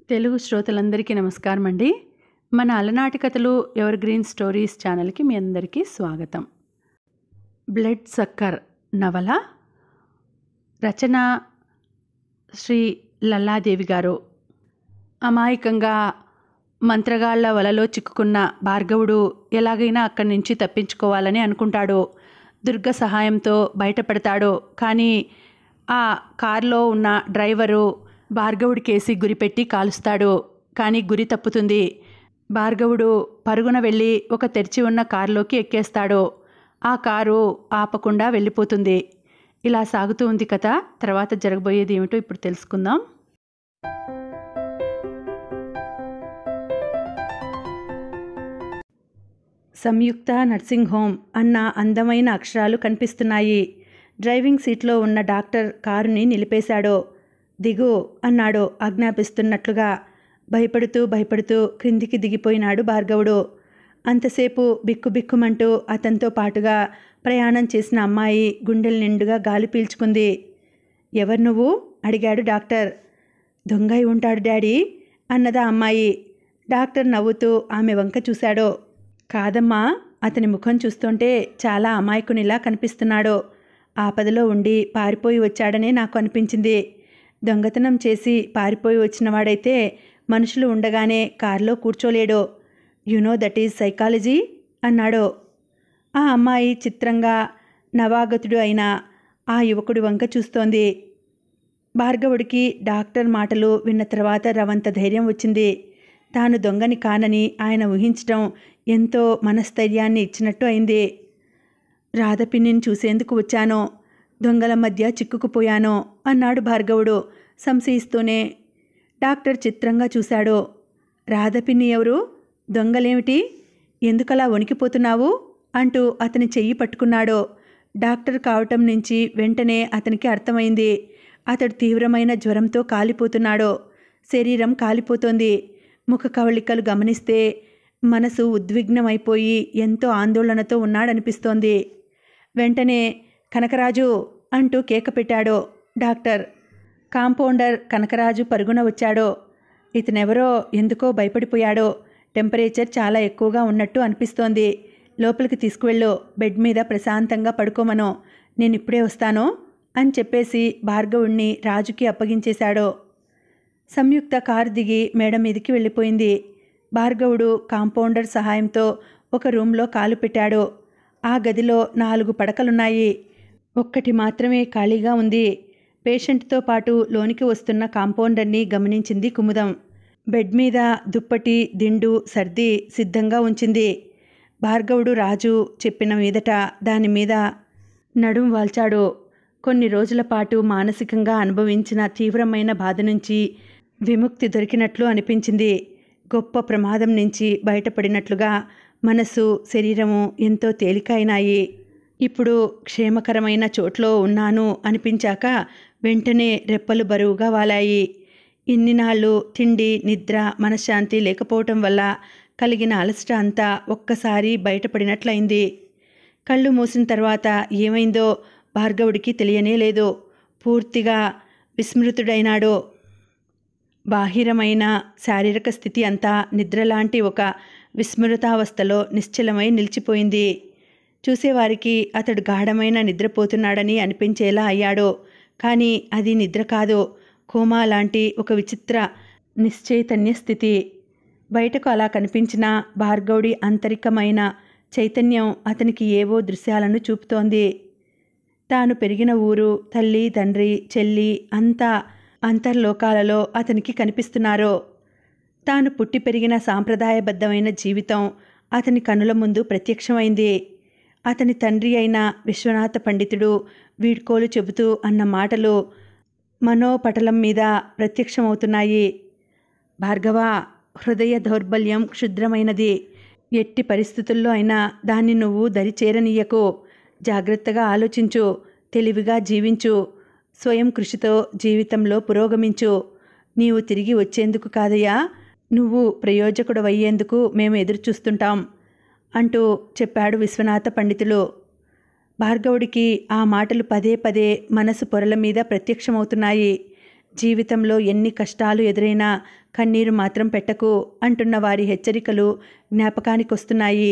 తెలుగు శ్రోతలందరికీ నమస్కారం అండి మన అలనాటి కథలు ఎవర్ గ్రీన్ స్టోరీస్ ఛానల్కి మీ అందరికీ స్వాగతం బ్లడ్ సక్కర్ నవల రచన శ్రీ లల్లాదేవి గారు అమాయకంగా మంత్రగాళ్ల వలలో చిక్కుకున్న భార్గవుడు ఎలాగైనా అక్కడి నుంచి తప్పించుకోవాలని అనుకుంటాడు దుర్గ సహాయంతో బయటపడతాడు కానీ ఆ కారులో ఉన్న డ్రైవరు భార్గవుడి కేసి గురిపెట్టి కాలుస్తాడు కానీ గురి తప్పుతుంది భార్గవుడు పరుగున వెళ్ళి ఒక తెరిచి ఉన్న కారులోకి ఎక్కేస్తాడు ఆ కారు ఆపకుండా వెళ్ళిపోతుంది ఇలా సాగుతూ ఉంది కథ తర్వాత జరగబోయేది ఏమిటో ఇప్పుడు తెలుసుకుందాం సంయుక్త నర్సింగ్ హోమ్ అన్న అందమైన అక్షరాలు కనిపిస్తున్నాయి డ్రైవింగ్ సీట్లో ఉన్న డాక్టర్ కారుని నిలిపేశాడు దిగు అన్నాడు ఆజ్ఞాపిస్తున్నట్లుగా భయపడుతూ భయపడుతూ క్రిందికి దిగిపోయినాడు భార్గవుడు అంతసేపు బిక్కుబిక్కుమంటూ అతనితో పాటుగా ప్రయాణం చేసిన అమ్మాయి గుండెల నిండుగా గాలి పీల్చుకుంది ఎవరు నువ్వు అడిగాడు డాక్టర్ దొంగై ఉంటాడు డాడీ అన్నదా అమ్మాయి డాక్టర్ నవ్వుతూ ఆమె వంక చూశాడు కాదమ్మా అతని ముఖం చూస్తుంటే చాలా అమాయకునిలా కనిపిస్తున్నాడు ఆపదలో ఉండి పారిపోయి వచ్చాడనే నాకు అనిపించింది దొంగతనం చేసి పారిపోయి వచ్చినవాడైతే మనుషులు ఉండగానే కారులో కూర్చోలేడు you know that is psychology అన్నాడు ఆ అమ్మాయి చిత్రంగా నవాగతుడు అయిన ఆ యువకుడి వంక చూస్తోంది భార్గవుడికి డాక్టర్ మాటలు విన్న తర్వాత రవంత ధైర్యం వచ్చింది తాను దొంగని కానని ఆయన ఊహించడం ఎంతో మనస్థైర్యాన్ని ఇచ్చినట్టు అయింది రాధపిన్నిని చూసేందుకు వచ్చాను దొంగల మధ్య చిక్కుకుపోయాను అన్నాడు భార్గవుడు సంశయిస్తూనే డాక్టర్ చిత్రంగా చూశాడు రాధపిన్ని ఎవరు దొంగలేమిటి ఎందుకలా వణికిపోతున్నావు అంటూ అతని చెయ్యి పట్టుకున్నాడు డాక్టర్ కావటం నుంచి వెంటనే అతనికి అర్థమైంది అతడు తీవ్రమైన జ్వరంతో కాలిపోతున్నాడు శరీరం కాలిపోతోంది ముఖ కవళికలు గమనిస్తే మనసు ఉద్విగ్నమైపోయి ఎంతో ఆందోళనతో ఉన్నాడనిపిస్తోంది వెంటనే కనకరాజు అంటూ కేక పెట్టాడు డాక్టర్ కాంపౌండర్ కనకరాజు పరుగున వచ్చాడో ఇతనెవరో ఎందుకో భయపడిపోయాడో టెంపరేచర్ చాలా ఎక్కువగా ఉన్నట్టు అనిపిస్తోంది లోపలికి తీసుకువెళ్ళు బెడ్ మీద ప్రశాంతంగా పడుకోమను నేను ఇప్పుడే వస్తాను అని చెప్పేసి భార్గవుణ్ణి రాజుకి అప్పగించేశాడు సంయుక్త కారు దిగి మేడ మీదికి వెళ్ళిపోయింది భార్గవుడు కాంపౌండర్ సహాయంతో ఒక రూమ్లో కాలు పెట్టాడు ఆ గదిలో నాలుగు పడకలున్నాయి ఒక్కటి మాత్రమే ఖాళీగా ఉంది పేషెంట్తో పాటు లోనికి వస్తున్న కాంపౌండర్ని గమనించింది కుముదం బెడ్ మీద దుప్పటి దిండు సర్ది సిద్ధంగా ఉంచింది భార్గవుడు రాజు చెప్పిన మీదట దాని మీద నడుం వాల్చాడు కొన్ని రోజుల పాటు మానసికంగా అనుభవించిన తీవ్రమైన బాధ నుంచి విముక్తి దొరికినట్లు అనిపించింది గొప్ప ప్రమాదం నుంచి బయటపడినట్లుగా మనసు శరీరము ఎంతో తేలికైనాయి ఇప్పుడు క్షేమకరమైన చోట్లో ఉన్నాను అనిపించాక వెంటనే రెప్పలు బరువుగా వాలాయి ఇన్ని నాళ్ళు తిండి నిద్ర మనశ్శాంతి లేకపోవటం వల్ల కలిగిన అలసట అంతా ఒక్కసారి బయటపడినట్లయింది కళ్ళు మూసిన తర్వాత ఏమైందో భార్గవుడికి తెలియనే లేదు పూర్తిగా విస్మృతుడైనాడు బాహిరమైన శారీరక స్థితి అంతా నిద్రలాంటి ఒక విస్మృతావస్థలో నిశ్చలమై నిలిచిపోయింది చూసేవారికి అతడు గాఢమైన నిద్రపోతున్నాడని అనిపించేలా అయ్యాడు కానీ అది నిద్ర కాదు కోమా లాంటి ఒక విచిత్ర నిశ్చైతన్య స్థితి బయటకు అలా కనిపించిన భార్గవుడి ఆంతరికమైన చైతన్యం అతనికి ఏవో దృశ్యాలను చూపుతోంది తాను పెరిగిన ఊరు తల్లి తండ్రి చెల్లి అంతా అంతర్లోకాలలో అతనికి కనిపిస్తున్నారు తాను పుట్టి పెరిగిన సాంప్రదాయబద్ధమైన జీవితం అతని కనుల ముందు ప్రత్యక్షమైంది అతని తండ్రి అయిన విశ్వనాథ పండితుడు వీడ్కోలు చెబుతూ అన్న మాటలు మనోపటలం మీద ప్రత్యక్షమవుతున్నాయి భార్గవ హృదయ దౌర్బల్యం క్షుద్రమైనది ఎట్టి పరిస్థితుల్లో అయినా దాన్ని నువ్వు దరి చేరనీయకు జాగ్రత్తగా ఆలోచించు తెలివిగా జీవించు స్వయం కృషితో జీవితంలో పురోగమించు నీవు తిరిగి వచ్చేందుకు కాదయ్యా నువ్వు ప్రయోజకుడవయ్యేందుకు మేము ఎదురుచూస్తుంటాం అంటూ చెప్పాడు విశ్వనాథ పండితులు భార్గవుడికి ఆ మాటలు పదే పదే మనసు పొరల మీద ప్రత్యక్షమవుతున్నాయి జీవితంలో ఎన్ని కష్టాలు ఎదురైనా కన్నీరు మాత్రం పెట్టకు అంటున్న వారి హెచ్చరికలు జ్ఞాపకానికొస్తున్నాయి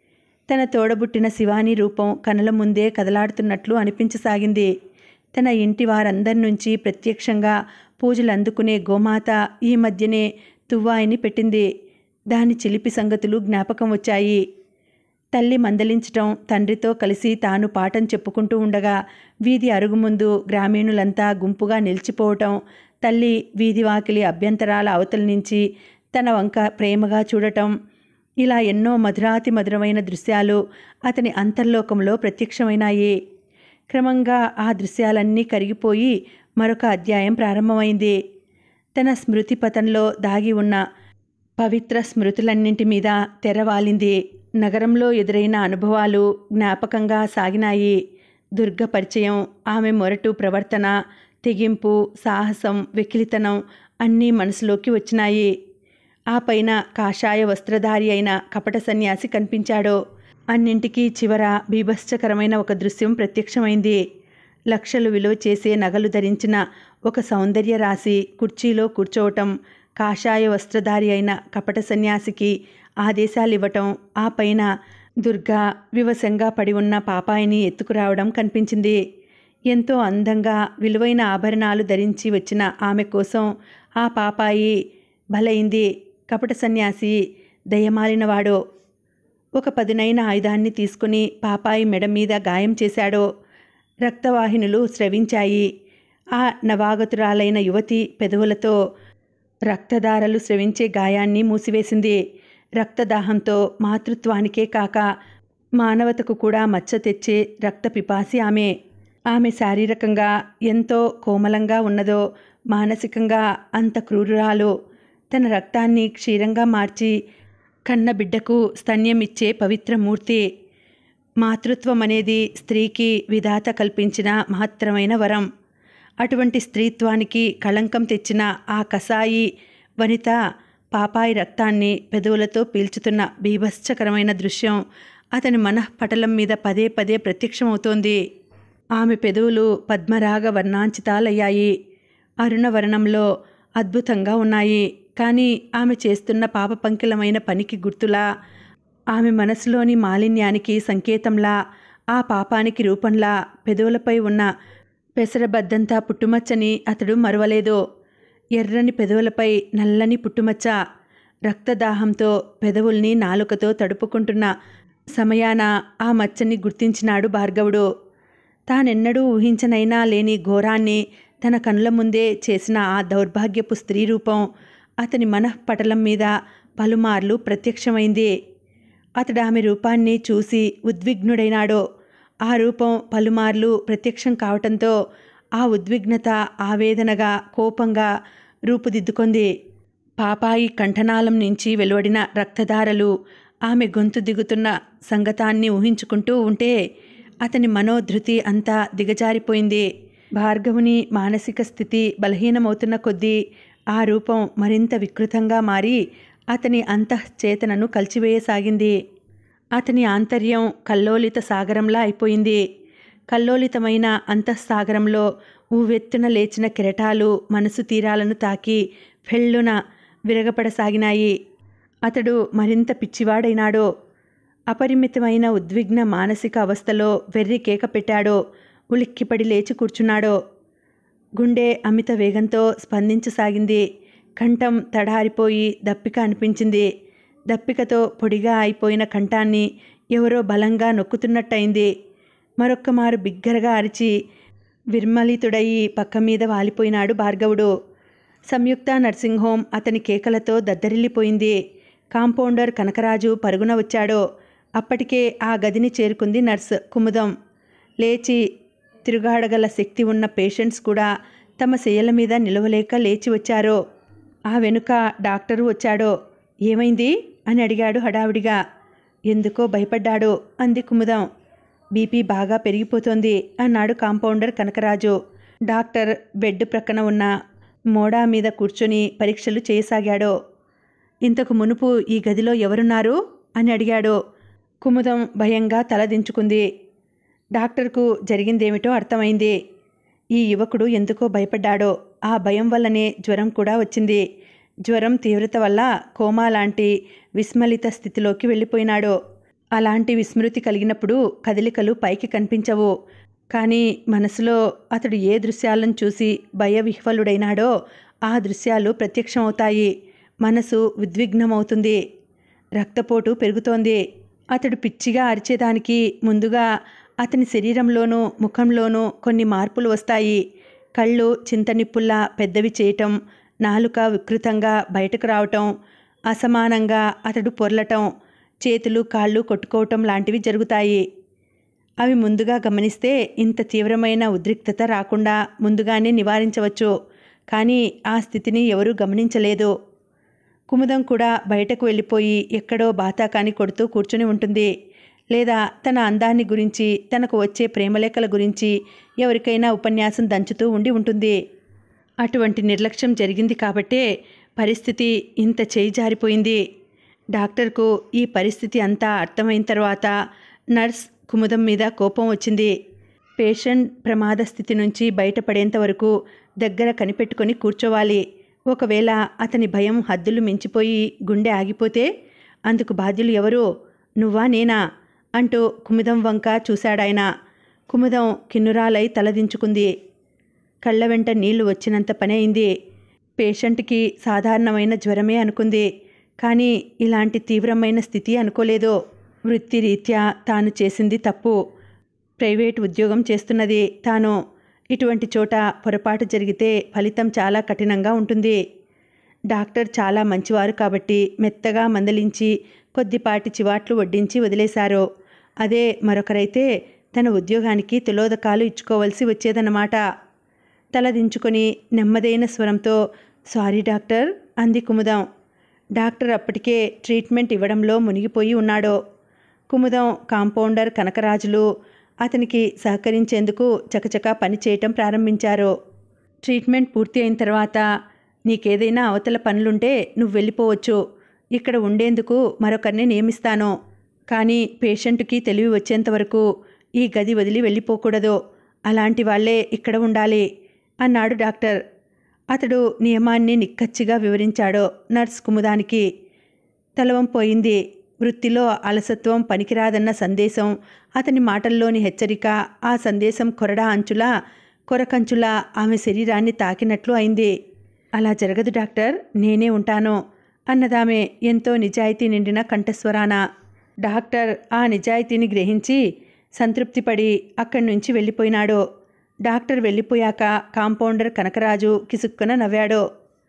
తన తోడబుట్టిన శివాని రూపం కనుల ముందే కదలాడుతున్నట్లు అనిపించసాగింది తన ఇంటి వారందరి నుంచి ప్రత్యక్షంగా పూజలు అందుకునే గోమాత ఈ మధ్యనే తువ్వాయిని పెట్టింది దాని చిలిపి సంగతులు జ్ఞాపకం వచ్చాయి తల్లి మందలించటం తండ్రితో కలిసి తాను పాఠం చెప్పుకుంటూ ఉండగా వీధి అరుగు ముందు గ్రామీణులంతా గుంపుగా నిలిచిపోవటం తల్లి వీధి వాకిలి అభ్యంతరాల అవతల నుంచి తన వంక ప్రేమగా చూడటం ఇలా ఎన్నో మధురాతి మధురమైన దృశ్యాలు అతని అంతర్లోకంలో ప్రత్యక్షమైనాయి క్రమంగా ఆ దృశ్యాలన్నీ కరిగిపోయి మరొక అధ్యాయం ప్రారంభమైంది తన స్మృతి పథంలో దాగి ఉన్న పవిత్ర స్మృతులన్నింటి మీద తెరవాలింది నగరంలో ఎదురైన అనుభవాలు జ్ఞాపకంగా సాగినాయి దుర్గ పరిచయం ఆమె మొరటు ప్రవర్తన తెగింపు సాహసం వెకిలితనం అన్నీ మనసులోకి వచ్చినాయి ఆ పైన కాషాయ వస్త్రధారి అయిన కపట సన్యాసి కనిపించాడు అన్నింటికీ చివర బీభత్సకరమైన ఒక దృశ్యం ప్రత్యక్షమైంది లక్షలు విలువ చేసే నగలు ధరించిన ఒక సౌందర్య రాశి కుర్చీలో కూర్చోవటం కాషాయ వస్త్రధారి అయిన కపట సన్యాసికి ఆదేశాలివ్వటం ఆ పైన దుర్గా వివశంగా పడి ఉన్న పాపాయిని ఎత్తుకురావడం కనిపించింది ఎంతో అందంగా విలువైన ఆభరణాలు ధరించి వచ్చిన ఆమె కోసం ఆ పాపాయి బలైంది కపట సన్యాసి దయమాలినవాడు ఒక పదునైన ఆయుధాన్ని తీసుకుని పాపాయి మెడ మీద గాయం చేశాడు రక్తవాహినులు స్రవించాయి ఆ నవాగతురాలైన యువతి పెదవులతో రక్తధారలు స్రవించే గాయాన్ని మూసివేసింది రక్తదాహంతో మాతృత్వానికే కాక మానవతకు కూడా మచ్చ తెచ్చే రక్త పిపాసి ఆమె ఆమె శారీరకంగా ఎంతో కోమలంగా ఉన్నదో మానసికంగా అంత క్రూరురాలు తన రక్తాన్ని క్షీరంగా మార్చి కన్న బిడ్డకు స్తన్యమిచ్చే పవిత్ర మూర్తి మాతృత్వం అనేది స్త్రీకి విధాత కల్పించిన మహత్తరమైన వరం అటువంటి స్త్రీత్వానికి కళంకం తెచ్చిన ఆ కసాయి వనిత పాపాయి రక్తాన్ని పెదవులతో పీల్చుతున్న బీభత్సకరమైన దృశ్యం అతని మనఃపటలం మీద పదే పదే ప్రత్యక్షమవుతోంది ఆమె పెదవులు పద్మరాగ వర్ణాంచితాలయ్యాయి అరుణవర్ణంలో అద్భుతంగా ఉన్నాయి కానీ ఆమె చేస్తున్న పాపపంకిలమైన పనికి గుర్తులా ఆమె మనసులోని మాలిన్యానికి సంకేతంలా ఆ పాపానికి రూపంలా పెదవులపై ఉన్న పెసరబద్దంతా పుట్టుమచ్చని అతడు మరువలేదు ఎర్రని పెదవులపై నల్లని పుట్టుమచ్చ రక్తదాహంతో పెదవుల్ని నాలుకతో తడుపుకుంటున్న సమయాన ఆ మచ్చని గుర్తించినాడు భార్గవుడు తానెన్నడూ ఊహించనైనా లేని ఘోరాన్ని తన కనుల ముందే చేసిన ఆ దౌర్భాగ్యపు స్త్రీ రూపం అతని మనఃపటలం మీద పలుమార్లు ప్రత్యక్షమైంది అతడు ఆమె రూపాన్ని చూసి ఉద్విగ్నుడైనాడు ఆ రూపం పలుమార్లు ప్రత్యక్షం కావటంతో ఆ ఉద్విగ్నత ఆవేదనగా కోపంగా రూపుదిద్దుకుంది పాపాయి కంఠనాళం నుంచి వెలువడిన రక్తధారలు ఆమె గొంతు దిగుతున్న సంగతాన్ని ఊహించుకుంటూ ఉంటే అతని మనోధృతి అంతా దిగజారిపోయింది భార్గవుని మానసిక స్థితి బలహీనమవుతున్న కొద్దీ ఆ రూపం మరింత వికృతంగా మారి అతని అంతఃచేతనను కలిచివేయసాగింది అతని ఆంతర్యం కల్లోలిత సాగరంలా అయిపోయింది కల్లోలితమైన అంతఃసాగరంలో ఊవెత్తున లేచిన కెరటాలు మనసు తీరాలను తాకి ఫెళ్ళున విరగపడసాగినాయి అతడు మరింత పిచ్చివాడైనాడు అపరిమితమైన ఉద్విగ్న మానసిక అవస్థలో వెర్రి కేక పెట్టాడు ఉలిక్కిపడి లేచి కూర్చున్నాడు గుండె అమిత వేగంతో స్పందించసాగింది కంఠం తడారిపోయి దప్పిక అనిపించింది దప్పికతో పొడిగా అయిపోయిన కంఠాన్ని ఎవరో బలంగా నొక్కుతున్నట్టయింది మరొక్క మారు బిగ్గరగా అరిచి విర్మలితుడయి పక్క మీద వాలిపోయినాడు భార్గవుడు సంయుక్త నర్సింగ్ హోం అతని కేకలతో దద్దరిల్లిపోయింది కాంపౌండర్ కనకరాజు పరుగున వచ్చాడు అప్పటికే ఆ గదిని చేరుకుంది నర్స్ కుముదం లేచి తిరుగాడగల శక్తి ఉన్న పేషెంట్స్ కూడా తమ శయ్యల మీద నిలవలేక లేచి వచ్చారు ఆ వెనుక డాక్టరు వచ్చాడో ఏమైంది అని అడిగాడు హడావిడిగా ఎందుకో భయపడ్డాడు అంది కుముదం బీపీ బాగా పెరిగిపోతోంది అన్నాడు కాంపౌండర్ కనకరాజు డాక్టర్ బెడ్ ప్రక్కన ఉన్న మోడా మీద కూర్చొని పరీక్షలు చేయసాగాడు ఇంతకు మునుపు ఈ గదిలో ఎవరున్నారు అని అడిగాడు కుముదం భయంగా తలదించుకుంది డాక్టర్కు జరిగిందేమిటో అర్థమైంది ఈ యువకుడు ఎందుకో భయపడ్డాడో ఆ భయం వల్లనే జ్వరం కూడా వచ్చింది జ్వరం తీవ్రత వల్ల కోమా లాంటి విస్మలిత స్థితిలోకి వెళ్ళిపోయినాడు అలాంటి విస్మృతి కలిగినప్పుడు కదలికలు పైకి కనిపించవు కానీ మనసులో అతడు ఏ దృశ్యాలను చూసి భయవిహ్వలుడైనాడో ఆ దృశ్యాలు ప్రత్యక్షమవుతాయి మనసు ఉద్విగ్నమవుతుంది రక్తపోటు పెరుగుతోంది అతడు పిచ్చిగా అరిచేదానికి ముందుగా అతని శరీరంలోనూ ముఖంలోనూ కొన్ని మార్పులు వస్తాయి కళ్ళు చింతనిప్పుల్లా పెద్దవి చేయటం నాలుక వికృతంగా బయటకు రావటం అసమానంగా అతడు పొర్లటం చేతులు కాళ్ళు కొట్టుకోవటం లాంటివి జరుగుతాయి అవి ముందుగా గమనిస్తే ఇంత తీవ్రమైన ఉద్రిక్తత రాకుండా ముందుగానే నివారించవచ్చు కానీ ఆ స్థితిని ఎవరూ గమనించలేదు కుముదం కూడా బయటకు వెళ్ళిపోయి ఎక్కడో బాతాకాని కొడుతూ కూర్చుని ఉంటుంది లేదా తన అందాన్ని గురించి తనకు వచ్చే ప్రేమలేఖల గురించి ఎవరికైనా ఉపన్యాసం దంచుతూ ఉండి ఉంటుంది అటువంటి నిర్లక్ష్యం జరిగింది కాబట్టే పరిస్థితి ఇంత చేయి జారిపోయింది డాక్టర్కు ఈ పరిస్థితి అంతా అర్థమైన తర్వాత నర్స్ కుముదం మీద కోపం వచ్చింది పేషెంట్ ప్రమాద స్థితి నుంచి బయటపడేంత వరకు దగ్గర కనిపెట్టుకొని కూర్చోవాలి ఒకవేళ అతని భయం హద్దులు మించిపోయి గుండె ఆగిపోతే అందుకు బాధ్యులు ఎవరు నువ్వా నేనా అంటూ కుముదం వంక చూశాడాయన కుముదం కిన్నురాలై తలదించుకుంది కళ్ళ వెంట నీళ్లు వచ్చినంత పని అయింది పేషెంట్కి సాధారణమైన జ్వరమే అనుకుంది కానీ ఇలాంటి తీవ్రమైన స్థితి అనుకోలేదు వృత్తిరీత్యా తాను చేసింది తప్పు ప్రైవేట్ ఉద్యోగం చేస్తున్నది తాను ఇటువంటి చోట పొరపాటు జరిగితే ఫలితం చాలా కఠినంగా ఉంటుంది డాక్టర్ చాలా మంచివారు కాబట్టి మెత్తగా మందలించి కొద్దిపాటి చివాట్లు వడ్డించి వదిలేశారు అదే మరొకరైతే తన ఉద్యోగానికి తిలోదకాలు ఇచ్చుకోవలసి వచ్చేదన్నమాట తలదించుకొని నెమ్మదైన స్వరంతో సారీ డాక్టర్ అంది కుముదం డాక్టర్ అప్పటికే ట్రీట్మెంట్ ఇవ్వడంలో మునిగిపోయి ఉన్నాడు కుముదం కాంపౌండర్ కనకరాజులు అతనికి సహకరించేందుకు చకచకా పని చేయటం ప్రారంభించారు ట్రీట్మెంట్ పూర్తి అయిన తర్వాత నీకేదైనా అవతల పనులుంటే నువ్వు వెళ్ళిపోవచ్చు ఇక్కడ ఉండేందుకు మరొకరిని నియమిస్తాను కానీ పేషెంట్కి తెలివి వచ్చేంత వరకు ఈ గది వదిలి వెళ్ళిపోకూడదు అలాంటి వాళ్ళే ఇక్కడ ఉండాలి అన్నాడు డాక్టర్ అతడు నియమాన్ని నిక్కచ్చిగా వివరించాడు నర్స్ కుముదానికి తలవం పోయింది వృత్తిలో అలసత్వం పనికిరాదన్న సందేశం అతని మాటల్లోని హెచ్చరిక ఆ సందేశం కొరడా అంచులా కొరకంచులా ఆమె శరీరాన్ని తాకినట్లు అయింది అలా జరగదు డాక్టర్ నేనే ఉంటాను అన్నదామె ఎంతో నిజాయితీ నిండిన కంఠస్వరాన డాక్టర్ ఆ నిజాయితీని గ్రహించి సంతృప్తిపడి అక్కడి నుంచి వెళ్ళిపోయినాడు డాక్టర్ వెళ్ళిపోయాక కాంపౌండర్ కనకరాజు కిసుక్కున నవ్వాడు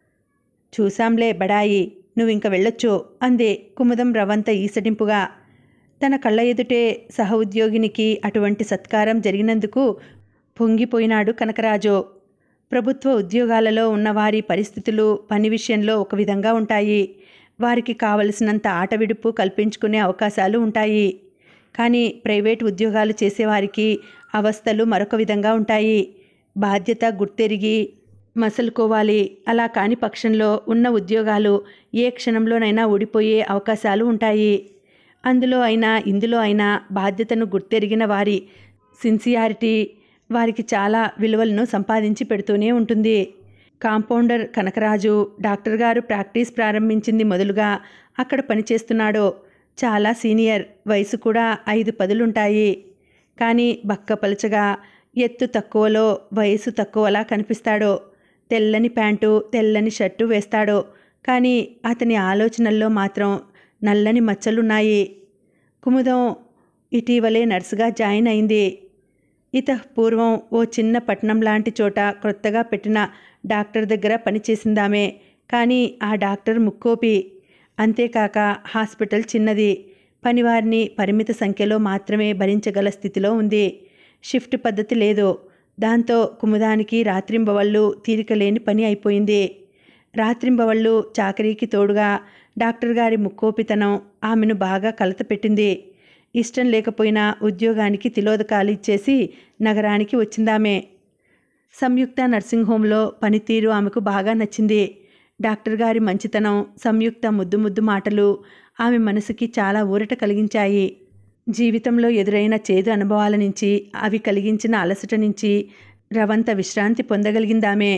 చూసాంలే బడాయి నువ్వింక వెళ్ళొచ్చు అందే కుముదం రవంత ఈసడింపుగా తన కళ్ళ ఎదుటే సహ ఉద్యోగినికి అటువంటి సత్కారం జరిగినందుకు పొంగిపోయినాడు కనకరాజు ప్రభుత్వ ఉద్యోగాలలో ఉన్నవారి పరిస్థితులు పని విషయంలో ఒక విధంగా ఉంటాయి వారికి కావలసినంత ఆట విడుపు కల్పించుకునే అవకాశాలు ఉంటాయి కానీ ప్రైవేట్ ఉద్యోగాలు చేసేవారికి అవస్థలు మరొక విధంగా ఉంటాయి బాధ్యత గుర్తెరిగి మసలుకోవాలి అలా కాని పక్షంలో ఉన్న ఉద్యోగాలు ఏ క్షణంలోనైనా ఊడిపోయే అవకాశాలు ఉంటాయి అందులో అయినా ఇందులో అయినా బాధ్యతను గుర్తెరిగిన వారి సిన్సియారిటీ వారికి చాలా విలువలను సంపాదించి పెడుతూనే ఉంటుంది కాంపౌండర్ కనకరాజు డాక్టర్ గారు ప్రాక్టీస్ ప్రారంభించింది మొదలుగా అక్కడ పనిచేస్తున్నాడు చాలా సీనియర్ వయసు కూడా ఐదు పదులుంటాయి కానీ బక్కపలచగా ఎత్తు తక్కువలో వయసు తక్కువలా కనిపిస్తాడు తెల్లని ప్యాంటు తెల్లని షర్టు వేస్తాడు కానీ అతని ఆలోచనల్లో మాత్రం నల్లని మచ్చలున్నాయి కుముదం ఇటీవలే నర్సుగా జాయిన్ అయింది ఇత పూర్వం ఓ చిన్న పట్టణం లాంటి చోట క్రొత్తగా పెట్టిన డాక్టర్ దగ్గర పనిచేసిందామే కానీ ఆ డాక్టర్ ముక్కోపి అంతేకాక హాస్పిటల్ చిన్నది పనివారిని పరిమిత సంఖ్యలో మాత్రమే భరించగల స్థితిలో ఉంది షిఫ్ట్ పద్ధతి లేదు దాంతో కుముదానికి రాత్రింబవళ్ళు తీరిక లేని పని అయిపోయింది రాత్రింబవళ్ళు చాకరీకి తోడుగా డాక్టర్ గారి ముక్కోపితనం ఆమెను బాగా కలత పెట్టింది ఇష్టం లేకపోయినా ఉద్యోగానికి తిలోదకాలు ఇచ్చేసి నగరానికి వచ్చిందామే సంయుక్త నర్సింగ్ హోంలో పనితీరు ఆమెకు బాగా నచ్చింది డాక్టర్ గారి మంచితనం సంయుక్త ముద్దు ముద్దు మాటలు ఆమె మనసుకి చాలా ఊరట కలిగించాయి జీవితంలో ఎదురైన చేదు అనుభవాల నుంచి అవి కలిగించిన అలసట నుంచి రవంత విశ్రాంతి పొందగలిగిందామే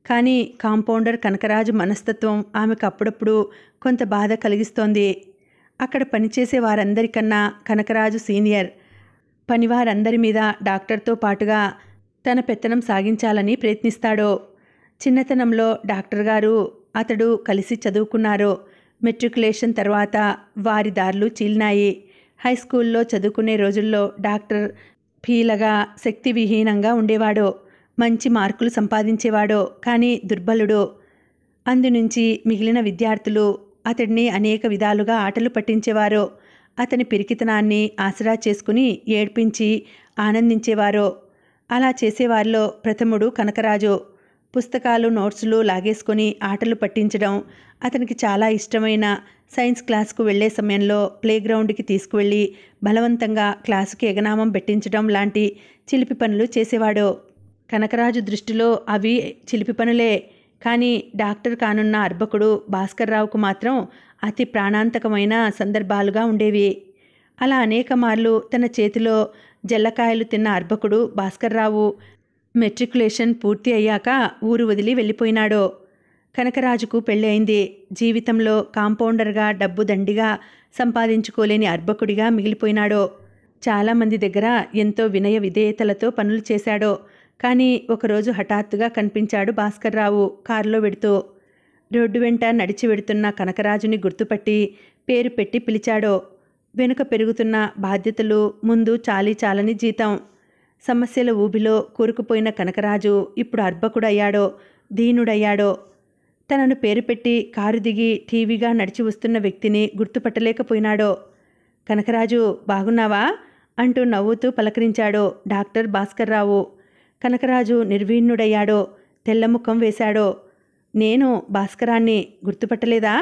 కానీ కాంపౌండర్ కనకరాజు మనస్తత్వం ఆమెకు అప్పుడప్పుడు కొంత బాధ కలిగిస్తోంది అక్కడ పనిచేసే వారందరికన్నా కనకరాజు సీనియర్ పనివారందరి మీద డాక్టర్తో పాటుగా తన పెత్తనం సాగించాలని ప్రయత్నిస్తాడు చిన్నతనంలో డాక్టర్ గారు అతడు కలిసి చదువుకున్నారు మెట్రికులేషన్ తర్వాత వారి దారులు చీలినాయి హై స్కూల్లో చదువుకునే రోజుల్లో డాక్టర్ పీలగా శక్తివిహీనంగా ఉండేవాడు మంచి మార్కులు సంపాదించేవాడు కానీ దుర్బలుడు అందునుంచి మిగిలిన విద్యార్థులు అతడిని అనేక విధాలుగా ఆటలు పట్టించేవారు అతని పిరికితనాన్ని ఆసరా చేసుకుని ఏడ్పించి ఆనందించేవారు అలా చేసేవారిలో ప్రథముడు కనకరాజు పుస్తకాలు నోట్సులు లాగేసుకొని ఆటలు పట్టించడం అతనికి చాలా ఇష్టమైన సైన్స్ క్లాస్కు వెళ్ళే సమయంలో ప్లేగ్రౌండ్కి తీసుకువెళ్ళి బలవంతంగా క్లాసుకి ఎగనామం పెట్టించడం లాంటి చిలిపి పనులు చేసేవాడు కనకరాజు దృష్టిలో అవి చిలిపి పనులే కానీ డాక్టర్ కానున్న అర్భకుడు భాస్కర్రావుకు మాత్రం అతి ప్రాణాంతకమైన సందర్భాలుగా ఉండేవి అలా అనేక మార్లు తన చేతిలో జల్లకాయలు తిన్న అర్భకుడు భాస్కర్రావు మెట్రికులేషన్ పూర్తి అయ్యాక ఊరు వదిలి వెళ్ళిపోయినాడు కనకరాజుకు పెళ్ళి అయింది జీవితంలో కాంపౌండర్గా డబ్బు దండిగా సంపాదించుకోలేని అర్భకుడిగా మిగిలిపోయినాడు చాలామంది దగ్గర ఎంతో వినయ విధేయతలతో పనులు చేశాడు కానీ ఒకరోజు హఠాత్తుగా కనిపించాడు భాస్కర్రావు కారులో వెడుతూ రోడ్డు వెంట నడిచి వెడుతున్న కనకరాజుని గుర్తుపట్టి పేరు పెట్టి పిలిచాడు వెనుక పెరుగుతున్న బాధ్యతలు ముందు చాలీ చాలని జీతం సమస్యల ఊబిలో కూరుకుపోయిన కనకరాజు ఇప్పుడు అర్భకుడయ్యాడో దీనుడయ్యాడో తనను పేరు పెట్టి కారు దిగి టీవీగా నడిచి వస్తున్న వ్యక్తిని గుర్తుపట్టలేకపోయినాడో కనకరాజు బాగున్నావా అంటూ నవ్వుతూ పలకరించాడు డాక్టర్ భాస్కర్రావు కనకరాజు నిర్వీణ్ణుడయ్యాడో తెల్లముఖం వేశాడో నేను భాస్కరాన్ని గుర్తుపట్టలేదా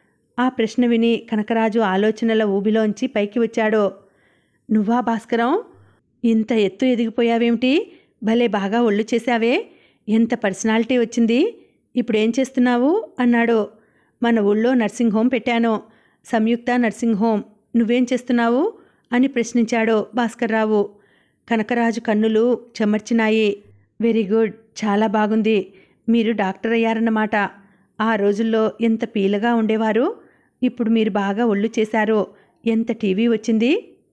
ఆ ప్రశ్న విని కనకరాజు ఆలోచనల ఊబిలోంచి పైకి వచ్చాడో నువ్వా భాస్కరం ఇంత ఎత్తు ఎదిగిపోయావేమిటి భలే బాగా ఒళ్ళు చేశావే ఎంత పర్సనాలిటీ వచ్చింది ఇప్పుడు ఏం చేస్తున్నావు అన్నాడు మన ఊళ్ళో నర్సింగ్ హోమ్ పెట్టాను సంయుక్త నర్సింగ్ హోమ్ నువ్వేం చేస్తున్నావు అని ప్రశ్నించాడు భాస్కర్రావు కనకరాజు కన్నులు చెమర్చినాయి వెరీ గుడ్ చాలా బాగుంది మీరు డాక్టర్ అయ్యారన్నమాట ఆ రోజుల్లో ఎంత పీలగా ఉండేవారు ఇప్పుడు మీరు బాగా ఒళ్ళు చేశారు ఎంత టీవీ వచ్చింది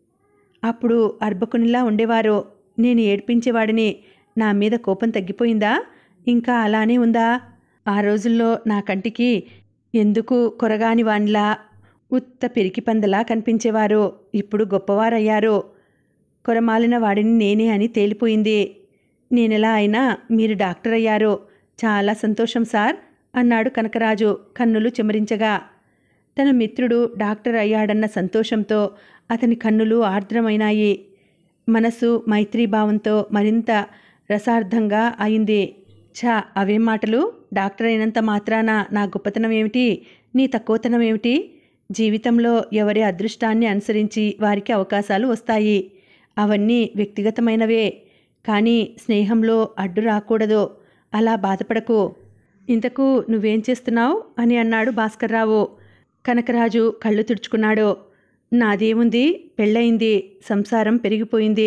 అప్పుడు అర్భకునిలా ఉండేవారు నేను ఏడ్పించేవాడిని నా మీద కోపం తగ్గిపోయిందా ఇంకా అలానే ఉందా ఆ రోజుల్లో నా కంటికి ఎందుకు కొరగాని వానిలా ఉత్త పిరికి పందలా కనిపించేవారు ఇప్పుడు గొప్పవారయ్యారు కొరమాలిన వాడిని నేనే అని తేలిపోయింది నేనెలా అయినా మీరు డాక్టర్ అయ్యారు చాలా సంతోషం సార్ అన్నాడు కనకరాజు కన్నులు చెమరించగా తన మిత్రుడు డాక్టర్ అయ్యాడన్న సంతోషంతో అతని కన్నులు ఆర్ద్రమైనాయి మనసు మైత్రీభావంతో మరింత రసార్థంగా అయింది ఛా అవేం మాటలు డాక్టర్ అయినంత మాత్రాన నా గొప్పతనం ఏమిటి నీ తక్కువతనం ఏమిటి జీవితంలో ఎవరి అదృష్టాన్ని అనుసరించి వారికి అవకాశాలు వస్తాయి అవన్నీ వ్యక్తిగతమైనవే కానీ స్నేహంలో అడ్డు రాకూడదు అలా బాధపడకు ఇంతకు నువ్వేం చేస్తున్నావు అని అన్నాడు భాస్కర్రావు కనకరాజు కళ్ళు తుడుచుకున్నాడు నాదేముంది పెళ్ళయింది సంసారం పెరిగిపోయింది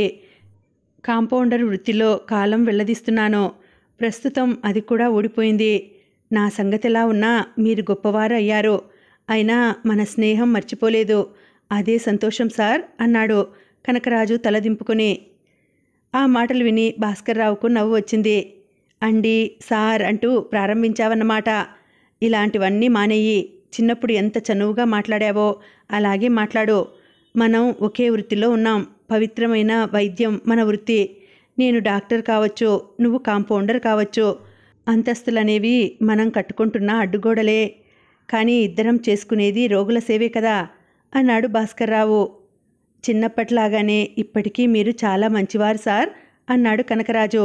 కాంపౌండర్ వృత్తిలో కాలం వెళ్ళదీస్తున్నాను ప్రస్తుతం అది కూడా ఓడిపోయింది నా సంగతిలా ఉన్నా మీరు గొప్పవారు అయ్యారు అయినా మన స్నేహం మర్చిపోలేదు అదే సంతోషం సార్ అన్నాడు కనకరాజు తలదింపుకొని ఆ మాటలు విని భాస్కర్రావుకు నవ్వు వచ్చింది అండి సార్ అంటూ ప్రారంభించావన్నమాట ఇలాంటివన్నీ మానేయి చిన్నప్పుడు ఎంత చనువుగా మాట్లాడావో అలాగే మాట్లాడు మనం ఒకే వృత్తిలో ఉన్నాం పవిత్రమైన వైద్యం మన వృత్తి నేను డాక్టర్ కావచ్చు నువ్వు కాంపౌండర్ కావచ్చు అంతస్తులనేవి మనం కట్టుకుంటున్న అడ్డుగోడలే కానీ ఇద్దరం చేసుకునేది రోగుల సేవే కదా అన్నాడు భాస్కర్రావు చిన్నప్పట్లాగానే ఇప్పటికీ మీరు చాలా మంచివారు సార్ అన్నాడు కనకరాజు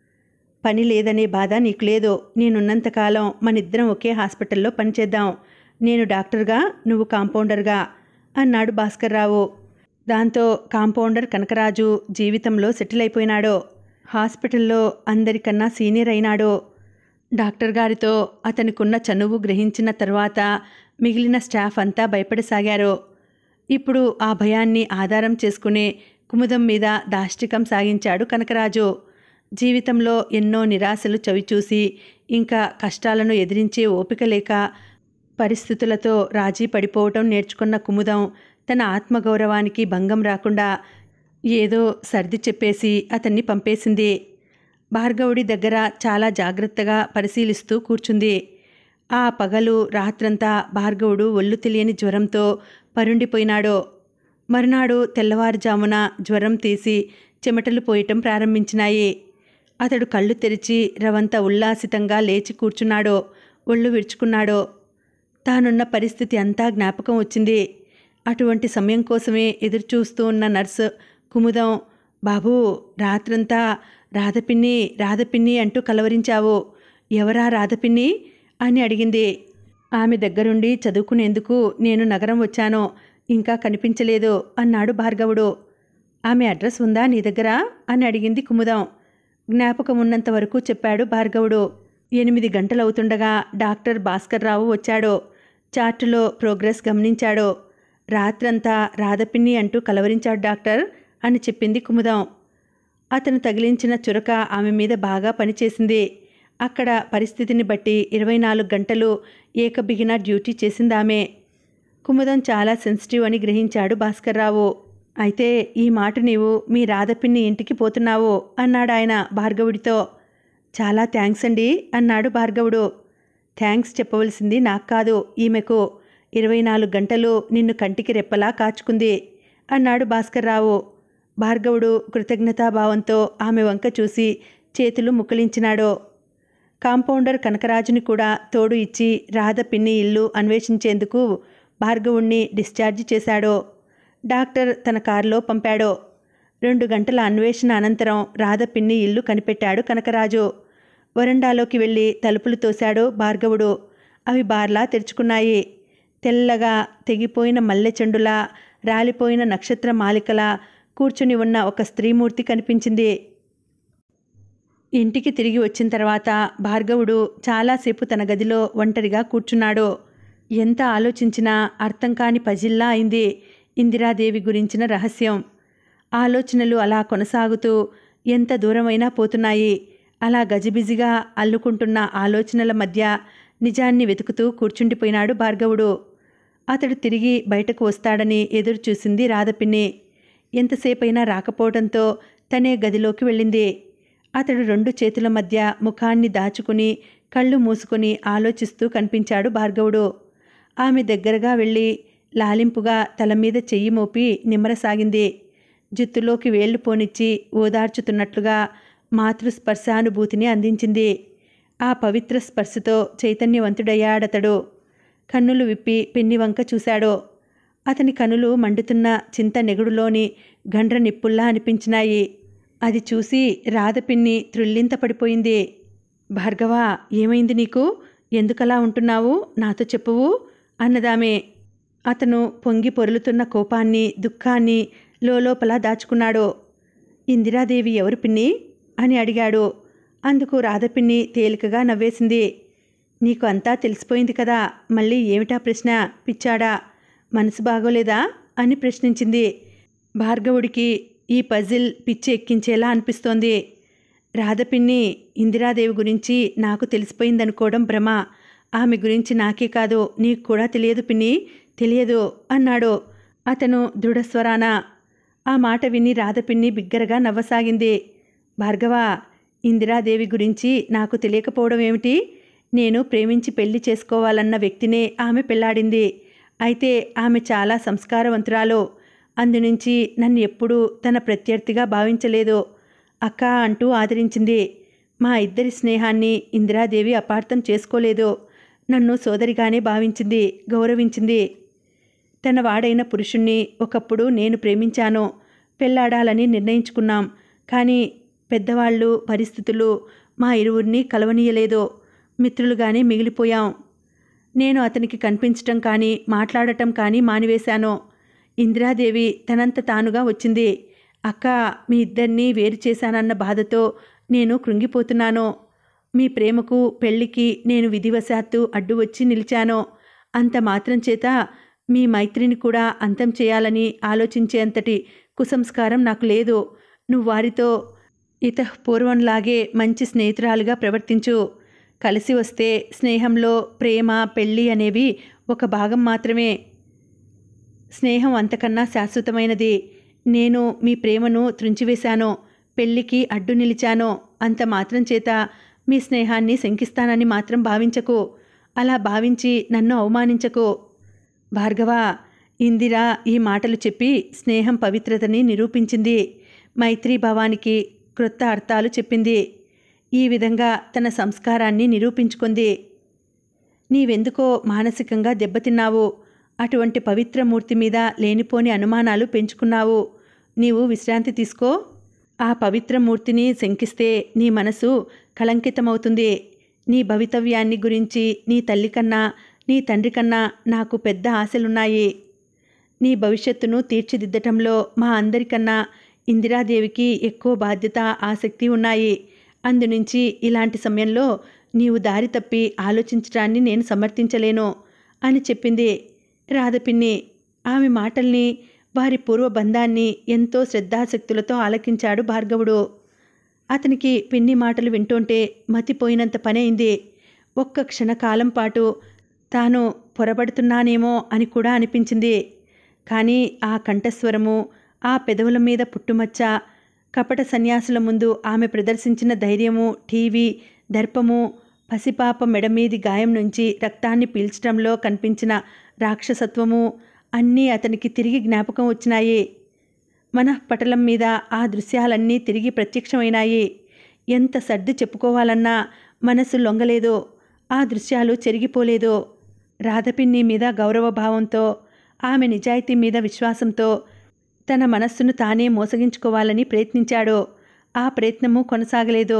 పని లేదనే బాధ నీకు లేదు నేనున్నంతకాలం మనిద్దరం ఒకే హాస్పిటల్లో పనిచేద్దాం నేను డాక్టర్గా నువ్వు కాంపౌండర్గా అన్నాడు భాస్కర్రావు దాంతో కాంపౌండర్ కనకరాజు జీవితంలో సెటిల్ అయిపోయినాడు హాస్పిటల్లో అందరికన్నా సీనియర్ అయినాడు డాక్టర్ గారితో అతనికున్న చనువు గ్రహించిన తర్వాత మిగిలిన స్టాఫ్ అంతా భయపడసాగారు ఇప్పుడు ఆ భయాన్ని ఆధారం చేసుకునే కుముదం మీద దాష్టికం సాగించాడు కనకరాజు జీవితంలో ఎన్నో నిరాశలు చవిచూసి ఇంకా కష్టాలను ఎదిరించే ఓపిక లేక పరిస్థితులతో రాజీ పడిపోవటం నేర్చుకున్న కుముదం తన ఆత్మగౌరవానికి భంగం రాకుండా ఏదో సర్ది చెప్పేసి అతన్ని పంపేసింది భార్గవుడి దగ్గర చాలా జాగ్రత్తగా పరిశీలిస్తూ కూర్చుంది ఆ పగలు రాత్రంతా భార్గవుడు ఒళ్ళు తెలియని జ్వరంతో పరుండిపోయినాడో మరునాడు తెల్లవారుజామున జ్వరం తీసి చెమటలు పోయటం ప్రారంభించినాయి అతడు కళ్ళు తెరిచి రవంత ఉల్లాసితంగా లేచి కూర్చున్నాడో ఒళ్ళు విరుచుకున్నాడో తానున్న పరిస్థితి అంతా జ్ఞాపకం వచ్చింది అటువంటి సమయం కోసమే ఎదురుచూస్తూ ఉన్న నర్సు కుముదం బాబూ రాత్రంతా రాధపిన్ని రాధపిన్ని అంటూ కలవరించావు ఎవరా రాధపిన్ని అని అడిగింది ఆమె దగ్గరుండి చదువుకునేందుకు నేను నగరం వచ్చాను ఇంకా కనిపించలేదు అన్నాడు భార్గవుడు ఆమె అడ్రస్ ఉందా నీ దగ్గర అని అడిగింది కుముదం జ్ఞాపకం ఉన్నంత వరకు చెప్పాడు భార్గవుడు ఎనిమిది గంటలవుతుండగా డాక్టర్ భాస్కర్ రావు వచ్చాడు చార్టులో ప్రోగ్రెస్ గమనించాడు రాత్రంతా రాధపిన్ని అంటూ కలవరించాడు డాక్టర్ అని చెప్పింది కుముదం అతను తగిలించిన చురక ఆమె మీద బాగా పనిచేసింది అక్కడ పరిస్థితిని బట్టి ఇరవై నాలుగు గంటలు ఏకబిగిన డ్యూటీ చేసింది ఆమె కుముదం చాలా సెన్సిటివ్ అని గ్రహించాడు భాస్కర్రావు అయితే ఈ మాట నీవు మీ రాధపిన్ని ఇంటికి పోతున్నావు అన్నాడు ఆయన భార్గవుడితో చాలా థ్యాంక్స్ అండి అన్నాడు భార్గవుడు థ్యాంక్స్ చెప్పవలసింది నాకు కాదు ఈమెకు ఇరవై నాలుగు గంటలు నిన్ను కంటికి రెప్పలా కాచుకుంది అన్నాడు భాస్కర్రావు భార్గవుడు కృతజ్ఞతాభావంతో ఆమె వంక చూసి చేతులు ముక్కలించినాడు కాంపౌండర్ కనకరాజుని కూడా తోడు ఇచ్చి రాధ పిన్ని ఇల్లు అన్వేషించేందుకు భార్గవుణ్ణి డిశ్చార్జ్ చేశాడు డాక్టర్ తన కారులో పంపాడు రెండు గంటల అన్వేషణ అనంతరం రాధ పిన్ని ఇల్లు కనిపెట్టాడు కనకరాజు వరండాలోకి వెళ్ళి తలుపులు తోశాడు భార్గవుడు అవి బార్లా తెరుచుకున్నాయి తెల్లగా తెగిపోయిన మల్లె చెండులా రాలిపోయిన నక్షత్ర మాలికలా కూర్చుని ఉన్న ఒక స్త్రీమూర్తి కనిపించింది ఇంటికి తిరిగి వచ్చిన తర్వాత భార్గవుడు చాలాసేపు తన గదిలో ఒంటరిగా కూర్చున్నాడు ఎంత ఆలోచించినా అర్థం కాని పజిల్లా అయింది ఇందిరాదేవి గురించిన రహస్యం ఆలోచనలు అలా కొనసాగుతూ ఎంత దూరమైనా పోతున్నాయి అలా గజిబిజిగా అల్లుకుంటున్న ఆలోచనల మధ్య నిజాన్ని వెతుకుతూ కూర్చుండిపోయినాడు భార్గవుడు అతడు తిరిగి బయటకు వస్తాడని ఎదురు చూసింది రాధపిన్ని ఎంతసేపైనా రాకపోవడంతో తనే గదిలోకి వెళ్ళింది అతడు రెండు చేతుల మధ్య ముఖాన్ని దాచుకుని కళ్ళు మూసుకొని ఆలోచిస్తూ కనిపించాడు భార్గవుడు ఆమె దగ్గరగా వెళ్ళి లాలింపుగా తల మీద చెయ్యి మోపి నిమ్మరసాగింది జుత్తులోకి వేళ్లు పోనిచ్చి ఓదార్చుతున్నట్లుగా మాతృస్పర్శానుభూతిని అందించింది ఆ పవిత్ర స్పర్శతో చైతన్యవంతుడయ్యాడతడు కన్నులు విప్పి పెన్ని వంక చూశాడు అతని కనులు మండుతున్న చింత నెగుడులోని గండ్ర నిప్పుల్లా అనిపించినాయి అది చూసి రాధపిన్ని త్రుల్లింత పడిపోయింది భార్గవ ఏమైంది నీకు ఎందుకలా ఉంటున్నావు నాతో చెప్పువు అన్నదామే అతను పొంగి పొరులుతున్న కోపాన్ని దుఃఖాన్ని లోపల దాచుకున్నాడు ఇందిరాదేవి ఎవరు పిన్ని అని అడిగాడు అందుకు రాధపిన్ని తేలికగా నవ్వేసింది నీకు అంతా తెలిసిపోయింది కదా మళ్ళీ ఏమిటా ప్రశ్న పిచ్చాడా మనసు బాగోలేదా అని ప్రశ్నించింది భార్గవుడికి ఈ పజిల్ పిచ్చి ఎక్కించేలా అనిపిస్తోంది రాధపిన్ని ఇందిరాదేవి గురించి నాకు తెలిసిపోయిందనుకోవడం భ్రమ ఆమె గురించి నాకే కాదు నీకు కూడా తెలియదు పిన్ని తెలియదు అన్నాడు అతను దృఢస్వరాన ఆ మాట విని రాధపిన్ని బిగ్గరగా నవ్వసాగింది భార్గవ ఇందిరాదేవి గురించి నాకు తెలియకపోవడం ఏమిటి నేను ప్రేమించి పెళ్లి చేసుకోవాలన్న వ్యక్తినే ఆమె పెళ్లాడింది అయితే ఆమె చాలా సంస్కారవంతురాలు అందునుంచి నన్ను ఎప్పుడూ తన ప్రత్యర్థిగా భావించలేదు అక్క అంటూ ఆదరించింది మా ఇద్దరి స్నేహాన్ని ఇందిరాదేవి అపార్థం చేసుకోలేదు నన్ను సోదరిగానే భావించింది గౌరవించింది తన వాడైన పురుషుణ్ణి ఒకప్పుడు నేను ప్రేమించాను పెళ్లాడాలని నిర్ణయించుకున్నాం కానీ పెద్దవాళ్ళు పరిస్థితులు మా ఇరువురిని కలవనీయలేదు మిత్రులుగానే మిగిలిపోయాం నేను అతనికి కనిపించటం కానీ మాట్లాడటం కానీ మానివేశాను ఇందిరాదేవి తనంత తానుగా వచ్చింది అక్క మీ ఇద్దరినీ వేరు చేశానన్న బాధతో నేను కృంగిపోతున్నాను మీ ప్రేమకు పెళ్లికి నేను విధివశాత్తు అడ్డు వచ్చి నిలిచాను అంత మాత్రం చేత మీ మైత్రిని కూడా అంతం చేయాలని ఆలోచించేంతటి కుసంస్కారం నాకు లేదు నువ్వు వారితో ఇత పూర్వంలాగే మంచి స్నేహితురాలుగా ప్రవర్తించు కలిసి వస్తే స్నేహంలో ప్రేమ పెళ్ళి అనేవి ఒక భాగం మాత్రమే స్నేహం అంతకన్నా శాశ్వతమైనది నేను మీ ప్రేమను త్రుంచివేశాను పెళ్లికి అడ్డు నిలిచాను అంత మాత్రం చేత మీ స్నేహాన్ని శంకిస్తానని మాత్రం భావించకు అలా భావించి నన్ను అవమానించకు భార్గవ ఇందిర ఈ మాటలు చెప్పి స్నేహం పవిత్రతని నిరూపించింది మైత్రీ భావానికి క్రొత్త అర్థాలు చెప్పింది ఈ విధంగా తన సంస్కారాన్ని నిరూపించుకుంది నీవెందుకో మానసికంగా దెబ్బతిన్నావు అటువంటి పవిత్ర మూర్తి మీద లేనిపోని అనుమానాలు పెంచుకున్నావు నీవు విశ్రాంతి తీసుకో ఆ పవిత్ర మూర్తిని శంకిస్తే నీ మనసు కళంకితమవుతుంది నీ భవితవ్యాన్ని గురించి నీ తల్లి కన్నా నీ తండ్రి కన్నా నాకు పెద్ద ఆశలున్నాయి నీ భవిష్యత్తును తీర్చిదిద్దటంలో మా అందరికన్నా ఇందిరాదేవికి ఎక్కువ బాధ్యత ఆసక్తి ఉన్నాయి అందునుంచి ఇలాంటి సమయంలో నీవు దారి తప్పి ఆలోచించడాన్ని నేను సమర్థించలేను అని చెప్పింది రాధపిన్ని ఆమె మాటల్ని వారి పూర్వ బంధాన్ని ఎంతో శ్రద్ధాశక్తులతో ఆలకించాడు భార్గవుడు అతనికి పిన్ని మాటలు వింటుంటే మతిపోయినంత పనైంది ఒక్క క్షణకాలం పాటు తాను పొరబడుతున్నానేమో అని కూడా అనిపించింది కానీ ఆ కంఠస్వరము ఆ పెదవుల మీద పుట్టుమచ్చ కపట సన్యాసుల ముందు ఆమె ప్రదర్శించిన ధైర్యము టీవీ దర్పము పసిపాప మెడమీది గాయం నుంచి రక్తాన్ని పీల్చడంలో కనిపించిన రాక్షసత్వము అన్నీ అతనికి తిరిగి జ్ఞాపకం వచ్చినాయి మనఃపటలం మీద ఆ దృశ్యాలన్నీ తిరిగి ప్రత్యక్షమైనాయి ఎంత సర్ది చెప్పుకోవాలన్నా మనసు లొంగలేదో ఆ దృశ్యాలు చెరిగిపోలేదో రాధపిన్ని మీద గౌరవభావంతో ఆమె నిజాయితీ మీద విశ్వాసంతో తన మనస్సును తానే మోసగించుకోవాలని ప్రయత్నించాడు ఆ ప్రయత్నము కొనసాగలేదు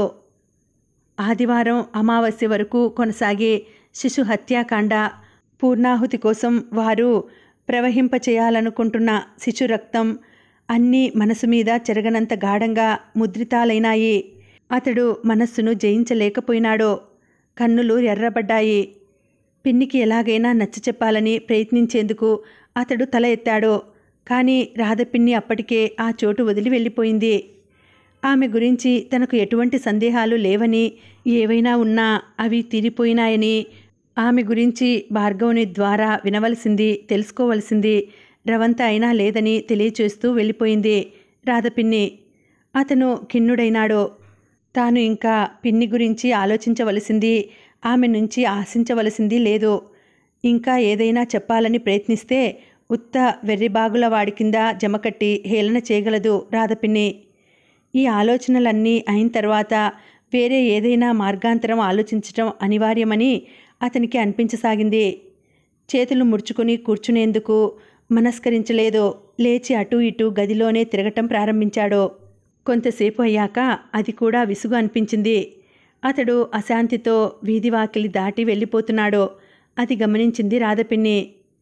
ఆదివారం అమావాస్య వరకు కొనసాగే శిశు హత్యాకాండ పూర్ణాహుతి కోసం వారు ప్రవహింపచేయాలనుకుంటున్న శిశు రక్తం అన్నీ మనసు మీద చెరగనంత గాఢంగా ముద్రితాలైనాయి అతడు మనస్సును జయించలేకపోయినాడు కన్నులు ఎర్రబడ్డాయి పిన్నికి ఎలాగైనా నచ్చ చెప్పాలని ప్రయత్నించేందుకు అతడు తల ఎత్తాడు కానీ రాధపిన్ని అప్పటికే ఆ చోటు వదిలి వెళ్ళిపోయింది ఆమె గురించి తనకు ఎటువంటి సందేహాలు లేవని ఏవైనా ఉన్నా అవి తీరిపోయినాయని ఆమె గురించి భార్గవుని ద్వారా వినవలసింది తెలుసుకోవలసింది రవంత అయినా లేదని తెలియచేస్తూ వెళ్ళిపోయింది రాధపిన్ని అతను ఖిన్నుడైనాడు తాను ఇంకా పిన్ని గురించి ఆలోచించవలసింది ఆమె నుంచి ఆశించవలసింది లేదు ఇంకా ఏదైనా చెప్పాలని ప్రయత్నిస్తే ఉత్త వెర్రిబాగుల వాడి కింద జమకట్టి హేళన చేయగలదు రాధపిన్ని ఈ ఆలోచనలన్నీ అయిన తర్వాత వేరే ఏదైనా మార్గాంతరం ఆలోచించటం అనివార్యమని అతనికి అనిపించసాగింది చేతులు ముడుచుకుని కూర్చునేందుకు మనస్కరించలేదు లేచి అటూ ఇటూ గదిలోనే తిరగటం ప్రారంభించాడు కొంతసేపు అయ్యాక అది కూడా విసుగు అనిపించింది అతడు అశాంతితో వీధివాకిలి దాటి వెళ్ళిపోతున్నాడు అది గమనించింది రాధపిన్ని